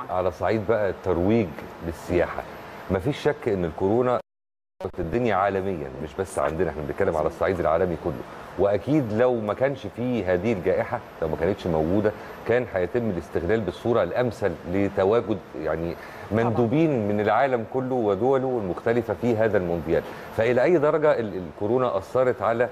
على صعيد بقى الترويج للسياحه مفيش شك ان الكورونا الدنيا عالميا مش بس عندنا احنا بنتكلم على الصعيد العالمي كله واكيد لو ما كانش فيه هذه الجائحه لو ما كانتش موجوده كان هيتم الاستغلال بالصوره الامثل لتواجد يعني مندوبين من العالم كله ودوله المختلفه في هذا المونديال فالى اي درجه ال- الكورونا اثرت على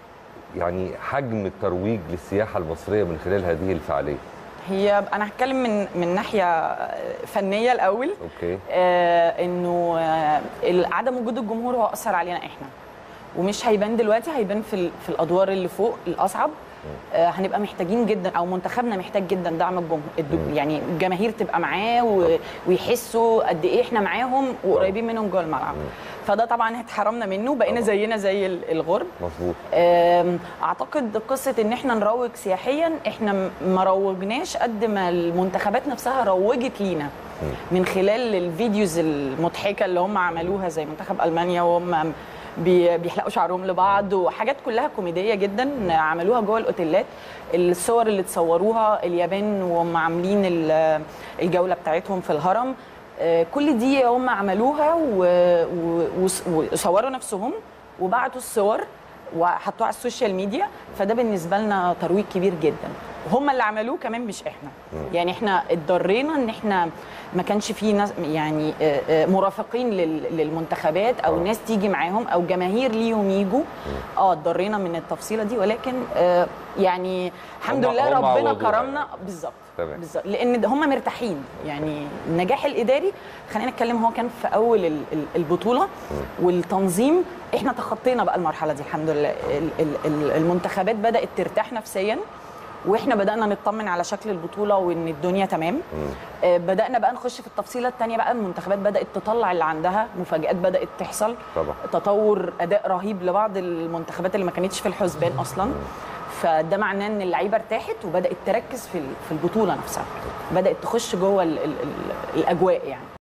يعني حجم الترويج للسياحه المصريه من خلال هذه الفعاليه هي انا هتكلم من من ناحيه فنيه الاول اوكي آه انه آه ال- عدم وجود الجمهور هو اثر علينا احنا ومش هيبان دلوقتي هيبان في ال- في الادوار اللي فوق الاصعب آه هنبقى محتاجين جدا او منتخبنا محتاج جدا دعم الجمهور الد- يعني الجماهير تبقى معاه و- ويحسوا قد ايه احنا معاهم وقريبين منهم جوه الملعب فده طبعا اتحرمنا منه بقينا طبعاً. زينا زي ال- الغرب مظبوط آم، اعتقد قصه ان احنا نروج سياحيا احنا م- ما روجناش قد ما المنتخبات نفسها روجت لينا من خلال الفيديوز المضحكه اللي هم عملوها زي منتخب المانيا وهم بي- بيحلقوا شعرهم لبعض وحاجات كلها كوميديه جدا عملوها جوه الاوتيلات الصور اللي تصوروها اليابان وهم عاملين ال- الجوله بتاعتهم في الهرم آه، كل دي هم عملوها و- و- وص- وصوروا نفسهم وبعتوا الصور وحطوها على السوشيال ميديا فده بالنسبه لنا ترويج كبير جدا هم اللي عملوه كمان مش احنا يعني احنا اتضرينا ان احنا ما كانش في ناس يعني آه، آه، مرافقين لل- للمنتخبات او آه. ناس تيجي معاهم او جماهير ليهم يجوا اه اتضرينا من التفصيله دي ولكن آه، يعني الحمد هم- لله هم ربنا عوضوها كرمنا يعني. بالظبط تمام. بالظبط لان هم مرتاحين يعني النجاح الاداري خلينا نتكلم هو كان في اول ال- ال- البطوله والتنظيم احنا تخطينا بقى المرحله دي الحمد لله ال- ال- ال- المنتخبات بدات ترتاح نفسيا واحنا بدانا نطمن على شكل البطوله وان الدنيا تمام آه، بدانا بقى نخش في التفصيله الثانيه بقى المنتخبات بدات تطلع اللي عندها مفاجات بدات تحصل طبعا تطور اداء رهيب لبعض المنتخبات اللي ما كانتش في الحسبان اصلا فده معناه ان اللعيبه ارتاحت وبدات تركز في ال- في البطوله نفسها بدات تخش جوه ال ال ال الاجواء يعني